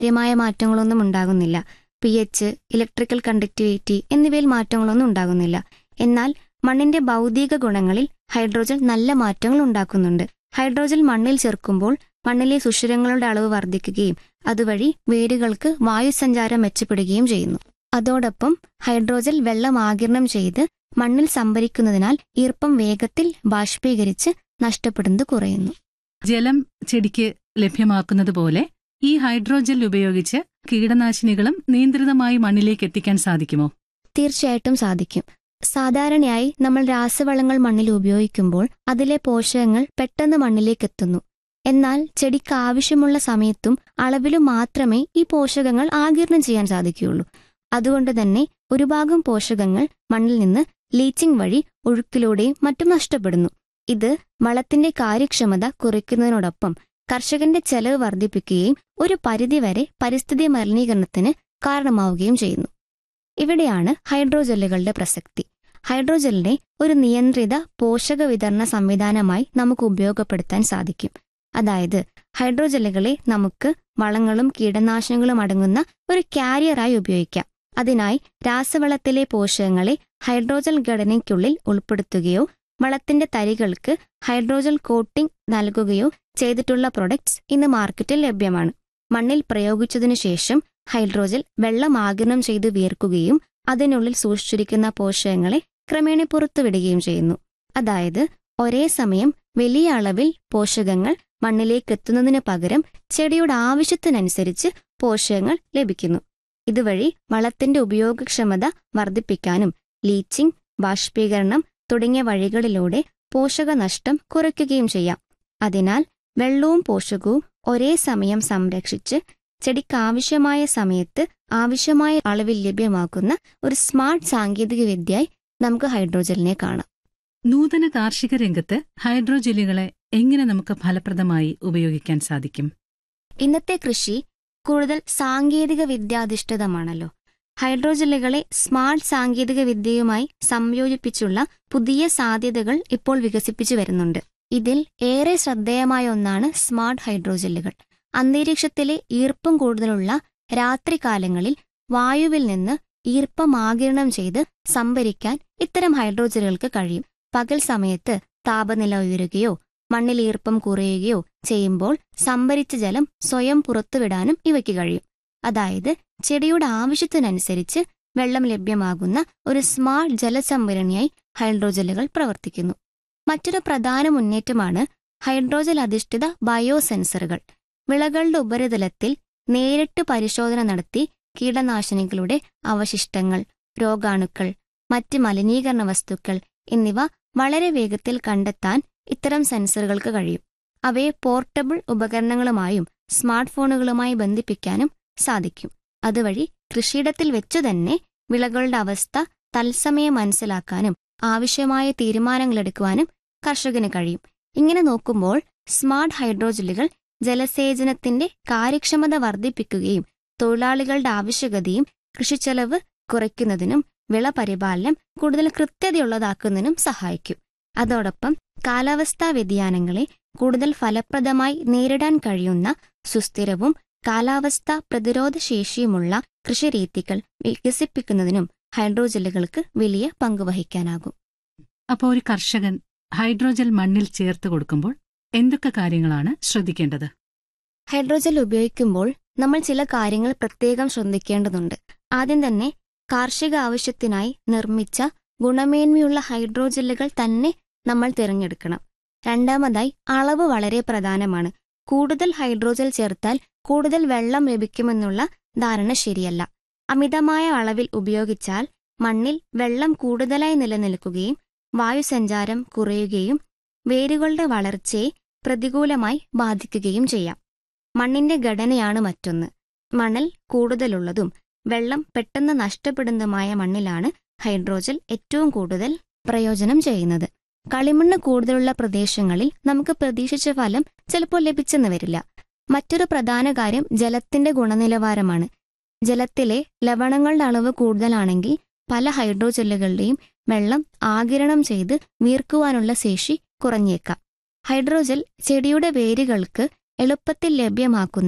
കാര്യമായ മാറ്റങ്ങളൊന്നും ഉണ്ടാകുന്നില്ല പി എച്ച് ഇലക്ട്രിക്കൽ കണ്ടക്ടിവിറ്റി എന്നിവയിൽ മാറ്റങ്ങളൊന്നും ഉണ്ടാകുന്നില്ല എന്നാൽ മണ്ണിന്റെ ഭൗതിക ഗുണങ്ങളിൽ ഹൈഡ്രോജൻ നല്ല മാറ്റങ്ങൾ ഉണ്ടാക്കുന്നുണ്ട് ഹൈഡ്രോജൻ മണ്ണിൽ ചേർക്കുമ്പോൾ മണ്ണിലെ സുഷിരങ്ങളുടെ അളവ് വർദ്ധിക്കുകയും അതുവഴി വേരുകൾക്ക് വായുസഞ്ചാരം മെച്ചപ്പെടുകയും ചെയ്യുന്നു അതോടൊപ്പം ഹൈഡ്രോജൻ വെള്ളം ആകിരണം ചെയ്ത് മണ്ണിൽ സംഭരിക്കുന്നതിനാൽ ഈർപ്പം വേഗത്തിൽ ബാഷ്പീകരിച്ച് നഷ്ടപ്പെടുന്നത് കുറയുന്നു ജലം ചെടിക്ക് ലഭ്യമാക്കുന്നത് പോലെ ഈ ഹൈഡ്രോജൽ ഉപയോഗിച്ച് കീടനാശിനികളും നിയന്ത്രിതമായി മണ്ണിലേക്ക് എത്തിക്കാൻ സാധിക്കുമോ തീർച്ചയായിട്ടും സാധിക്കും സാധാരണയായി നമ്മൾ രാസവളങ്ങൾ മണ്ണിൽ ഉപയോഗിക്കുമ്പോൾ അതിലെ പോഷകങ്ങൾ പെട്ടെന്ന് മണ്ണിലേക്ക് എത്തുന്നു എന്നാൽ ചെടിക്ക് ആവശ്യമുള്ള സമയത്തും അളവിലും മാത്രമേ ഈ പോഷകങ്ങൾ ആകിരണം ചെയ്യാൻ സാധിക്കുകയുള്ളൂ അതുകൊണ്ട് തന്നെ ഒരു ഭാഗം പോഷകങ്ങൾ മണ്ണിൽ നിന്ന് ലീച്ചിങ് വഴി ഒഴുക്കിലൂടെയും മറ്റും നഷ്ടപ്പെടുന്നു ഇത് വളത്തിന്റെ കാര്യക്ഷമത കുറയ്ക്കുന്നതിനോടൊപ്പം കർഷകന്റെ ചെലവ് വർദ്ധിപ്പിക്കുകയും ഒരു പരിധിവരെ പരിസ്ഥിതി മലിനീകരണത്തിന് കാരണമാവുകയും ചെയ്യുന്നു ഇവിടെയാണ് ഹൈഡ്രോജെല്ലുകളുടെ പ്രസക്തി ഹൈഡ്രോജെല്ലിനെ ഒരു നിയന്ത്രിത പോഷക വിതരണ സംവിധാനമായി നമുക്ക് ഉപയോഗപ്പെടുത്താൻ സാധിക്കും അതായത് ഹൈഡ്രോജെല്ലുകളെ നമുക്ക് വളങ്ങളും കീടനാശിനികളും അടങ്ങുന്ന ഒരു കാരിയറായി ഉപയോഗിക്കാം അതിനായി രാസവളത്തിലെ പോഷകങ്ങളെ ഹൈഡ്രോജൽ ഘടനയ്ക്കുള്ളിൽ ഉൾപ്പെടുത്തുകയോ വളത്തിന്റെ തരികൾക്ക് ഹൈഡ്രോജൽ കോട്ടിംഗ് നൽകുകയോ ചെയ്തിട്ടുള്ള പ്രൊഡക്ട്സ് ഇന്ന് മാർക്കറ്റിൽ ലഭ്യമാണ് മണ്ണിൽ പ്രയോഗിച്ചതിനു ശേഷം ഹൈഡ്രോജൽ വെള്ളം ആഗിരണം ചെയ്ത് വീർക്കുകയും അതിനുള്ളിൽ സൂക്ഷിച്ചിരിക്കുന്ന പോഷകങ്ങളെ ക്രമേണ പുറത്തുവിടുകയും ചെയ്യുന്നു അതായത് ഒരേ സമയം വലിയ അളവിൽ പോഷകങ്ങൾ മണ്ണിലേക്ക് എത്തുന്നതിന് പകരം ചെടിയുടെ ആവശ്യത്തിനനുസരിച്ച് പോഷകങ്ങൾ ലഭിക്കുന്നു ഇതുവഴി വളത്തിന്റെ ഉപയോഗക്ഷമത വർദ്ധിപ്പിക്കാനും ലീച്ചിങ് ബാഷ്പീകരണം തുടങ്ങിയ വഴികളിലൂടെ പോഷകനഷ്ടം കുറയ്ക്കുകയും ചെയ്യാം അതിനാൽ വെള്ളവും പോഷകവും ഒരേ സമയം സംരക്ഷിച്ച് ചെടിക്ക് ആവശ്യമായ സമയത്ത് ആവശ്യമായ അളവിൽ ലഭ്യമാക്കുന്ന ഒരു സ്മാർട്ട് സാങ്കേതിക വിദ്യയായി നമുക്ക് ഹൈഡ്രോജലിനെ കാണാം നൂതന കാർഷിക രംഗത്ത് ഹൈഡ്രോജെല്ലുകളെ എങ്ങനെ നമുക്ക് ഫലപ്രദമായി ഉപയോഗിക്കാൻ സാധിക്കും ഇന്നത്തെ കൃഷി കൂടുതൽ സാങ്കേതിക വിദ്യാധിഷ്ഠിതമാണല്ലോ ഹൈഡ്രോജെല്ലുകളെ സ്മാർട്ട് സാങ്കേതിക വിദ്യയുമായി സംയോജിപ്പിച്ചുള്ള പുതിയ സാധ്യതകൾ ഇപ്പോൾ വികസിപ്പിച്ചു വരുന്നുണ്ട് ഇതിൽ ഏറെ ശ്രദ്ധേയമായ ഒന്നാണ് സ്മാർട്ട് ഹൈഡ്രോജെല്ലുകൾ അന്തരീക്ഷത്തിലെ ഈർപ്പം കൂടുതലുള്ള രാത്രികാലങ്ങളിൽ വായുവിൽ നിന്ന് ഈർപ്പം ആകിരണം ചെയ്ത് സംഭരിക്കാൻ ഇത്തരം ഹൈഡ്രോജലുകൾക്ക് കഴിയും പകൽ സമയത്ത് താപനില ഉയരുകയോ മണ്ണിൽ ഈർപ്പം കുറയുകയോ ചെയ്യുമ്പോൾ സംഭരിച്ച ജലം സ്വയം പുറത്തുവിടാനും ഇവയ്ക്ക് കഴിയും അതായത് ചെടിയുടെ ആവശ്യത്തിനനുസരിച്ച് വെള്ളം ലഭ്യമാകുന്ന ഒരു സ്മാർട്ട് ജലസംഭരണിയായി ഹൈഡ്രോജലുകൾ പ്രവർത്തിക്കുന്നു മറ്റൊരു പ്രധാന മുന്നേറ്റമാണ് ഹൈഡ്രോജൽ അധിഷ്ഠിത ബയോസെൻസറുകൾ വിളകളുടെ ഉപരിതലത്തിൽ നേരിട്ട് പരിശോധന നടത്തി കീടനാശിനികളുടെ അവശിഷ്ടങ്ങൾ രോഗാണുക്കൾ മറ്റ് മലിനീകരണ വസ്തുക്കൾ എന്നിവ വളരെ വേഗത്തിൽ കണ്ടെത്താൻ ഇത്തരം സെൻസറുകൾക്ക് കഴിയും അവയെ പോർട്ടബിൾ ഉപകരണങ്ങളുമായും സ്മാർട്ട് ഫോണുകളുമായി ബന്ധിപ്പിക്കാനും സാധിക്കും അതുവഴി കൃഷിയിടത്തിൽ വെച്ചു തന്നെ വിളകളുടെ അവസ്ഥ തത്സമയം മനസ്സിലാക്കാനും ആവശ്യമായ തീരുമാനങ്ങൾ എടുക്കുവാനും കർഷകന് കഴിയും ഇങ്ങനെ നോക്കുമ്പോൾ സ്മാർട്ട് ഹൈഡ്രോജലുകൾ ജലസേചനത്തിന്റെ കാര്യക്ഷമത വർദ്ധിപ്പിക്കുകയും തൊഴിലാളികളുടെ ആവശ്യകതയും കൃഷിച്ചെലവ് കുറയ്ക്കുന്നതിനും വിള പരിപാലനം കൂടുതൽ കൃത്യതയുള്ളതാക്കുന്നതിനും സഹായിക്കും അതോടൊപ്പം കാലാവസ്ഥാ വ്യതിയാനങ്ങളെ കൂടുതൽ ഫലപ്രദമായി നേരിടാൻ കഴിയുന്ന സുസ്ഥിരവും കാലാവസ്ഥാ പ്രതിരോധ ശേഷിയുമുള്ള കൃഷിരീതികൾ വികസിപ്പിക്കുന്നതിനും ഹൈഡ്രോജെല്ലുകൾക്ക് വലിയ പങ്കുവഹിക്കാനാകും അപ്പോൾ ഒരു കർഷകൻ ഹൈഡ്രോജൽ മണ്ണിൽ ചേർത്ത് കൊടുക്കുമ്പോൾ എന്തൊക്കെ കാര്യങ്ങളാണ് ശ്രദ്ധിക്കേണ്ടത് ഹൈഡ്രോജൽ ഉപയോഗിക്കുമ്പോൾ നമ്മൾ ചില കാര്യങ്ങൾ പ്രത്യേകം ശ്രദ്ധിക്കേണ്ടതുണ്ട് ആദ്യം തന്നെ കാർഷിക ആവശ്യത്തിനായി നിർമ്മിച്ച ഗുണമേന്മയുള്ള ഹൈഡ്രോജെല്ലുകൾ തന്നെ നമ്മൾ തിരഞ്ഞെടുക്കണം രണ്ടാമതായി അളവ് വളരെ പ്രധാനമാണ് കൂടുതൽ ഹൈഡ്രോജൽ ചേർത്താൽ കൂടുതൽ വെള്ളം ലഭിക്കുമെന്നുള്ള ധാരണ ശരിയല്ല അമിതമായ അളവിൽ ഉപയോഗിച്ചാൽ മണ്ണിൽ വെള്ളം കൂടുതലായി നിലനിൽക്കുകയും വായുസഞ്ചാരം കുറയുകയും വേരുകളുടെ വളർച്ചയെ പ്രതികൂലമായി ബാധിക്കുകയും ചെയ്യാം മണ്ണിന്റെ ഘടനയാണ് മറ്റൊന്ന് മണൽ കൂടുതലുള്ളതും വെള്ളം പെട്ടെന്ന് നഷ്ടപ്പെടുന്നതുമായ മണ്ണിലാണ് ഹൈഡ്രോജൽ ഏറ്റവും കൂടുതൽ പ്രയോജനം ചെയ്യുന്നത് കളിമണ്ണ് കൂടുതലുള്ള പ്രദേശങ്ങളിൽ നമുക്ക് പ്രതീക്ഷിച്ച ഫലം ചിലപ്പോൾ ലഭിച്ചെന്ന് വരില്ല മറ്റൊരു പ്രധാന കാര്യം ജലത്തിന്റെ ഗുണനിലവാരമാണ് ജലത്തിലെ ലവണങ്ങളുടെ അളവ് കൂടുതലാണെങ്കിൽ പല ഹൈഡ്രോജെല്ലുകളുടെയും വെള്ളം ആകിരണം ചെയ്ത് വീർക്കുവാനുള്ള ശേഷി കുറഞ്ഞേക്കാം ഹൈഡ്രോജൽ ചെടിയുടെ വേരുകൾക്ക് എളുപ്പത്തിൽ ലഭ്യമാക്കുന്ന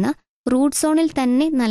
റൂട്ട് സോണിൽ തന്നെ